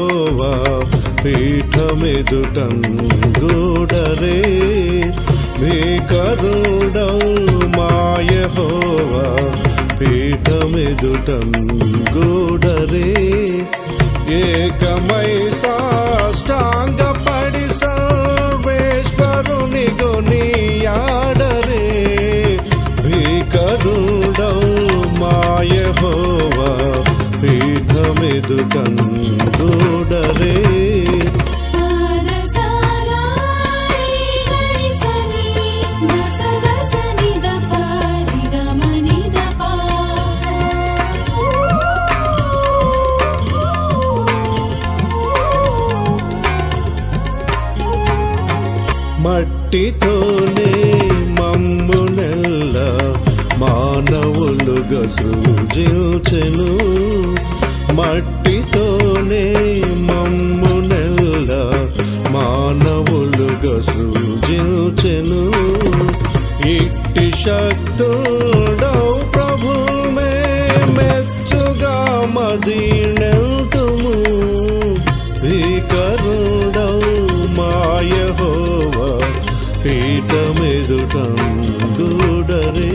మాయహోవా పీఠమెదుటం గూడరే భీకరుడౌ మాయహోవా పీఠమెదుటం గూడరే ఏకమై సాష్టాంగపడి సర్వేశ్వరుని గొనియాడరే భీకరుడౌ మాయహోవా పీఠమెదుటం గూడరే మట్టితోనే మమ్మునెల్ల మానవులుగా సృజించెను మట్టితోనే మమ్మునెల్ల మానవులుగా సృజించెను ఇట్టి శక్తుడౌ ప్రభుమే మెచ్చుగా మదీనెల్తుము భీకరుడౌ మాయహోవా పీఠమెదుటం గూడరే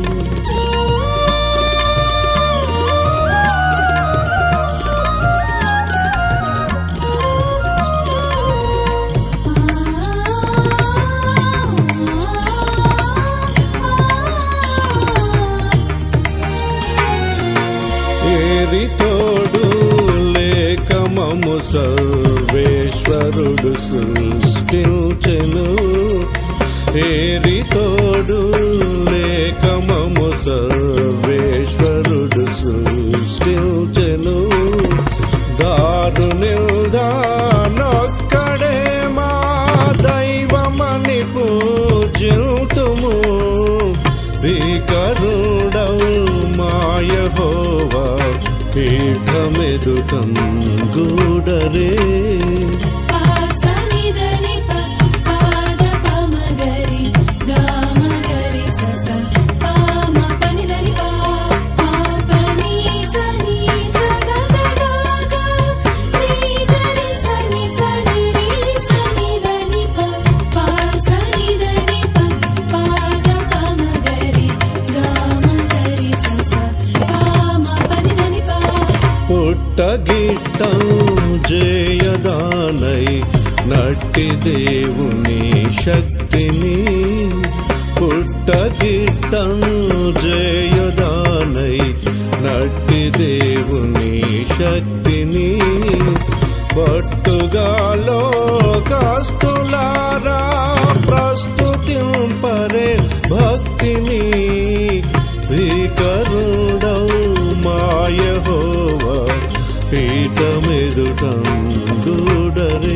ఏరితోడు లేఖమము సర్వేశ్వరుడు సృష్టించెను ఏరితోడు లేఖమము సర్వేశ్వరుడు సృష్టించెను దారు నిల్దానొక్కడే మా దైవమని పూజింతుము భీకరుడౌ మాయహోవా పీఠమెదుటం గూడరే పుట్టగిట్టం జయదానై నట్టి దేవుని శక్తిని పుట్టగిట్టం జయదానై నట్టి దేవుని శక్తిని పట్టుగాలో కస్తులారా ప్రస్తుతింపరే భక్తిని భీకరుడౌ మాయహోవా పీఠమెదుటం గూడరే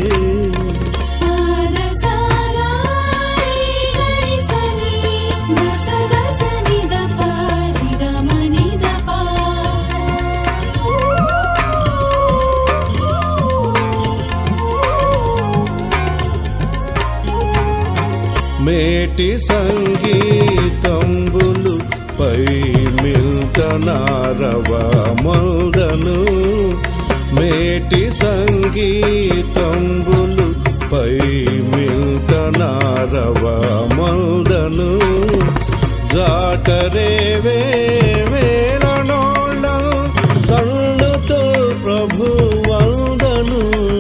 మేటి సంగీతంబులు పై మిల్తనారవ మల్దను మేటి సంగీతంబులు పై మిల్తనారవ మల్దను జాటరేవే వేరణోళ్ళ సల్లుతో ప్రభు వందను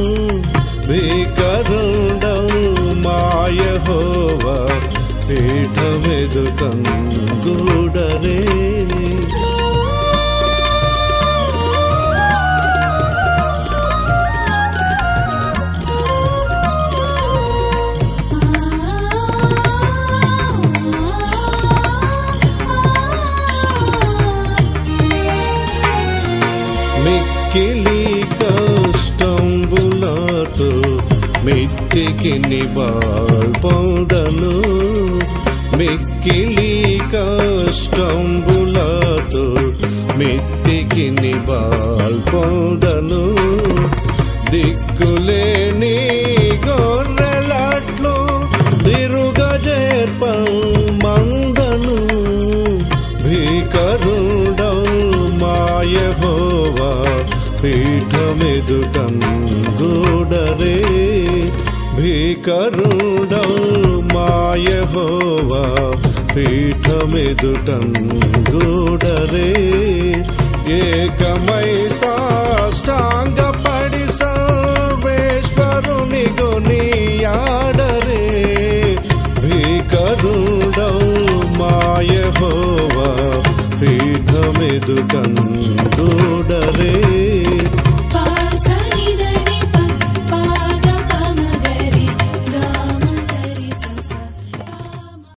భీకరుండం మాయహోవా పీఠమెదుటం గూడరే మిక్కిలి కష్టంబులతో మిత్తికి నిబాల్ పొందను మిక్కిలి కష్టంబులతో మిత్తికి నిబాల్ పొందను దిక్కులేని గొర్రెలట్లు తిరుగజేర్పం మందను భీకరుడౌ మాయహోవా పీఠమెదుటం భీకరుడౌ మాయహోవా పీఠమెదుటన్ గూడరే ఏకమై సాష్టాంగపడి సర్వేశ్వరుని గొనియాడరే భీకరుడౌ మాయహోవా పీఠమెదుటన్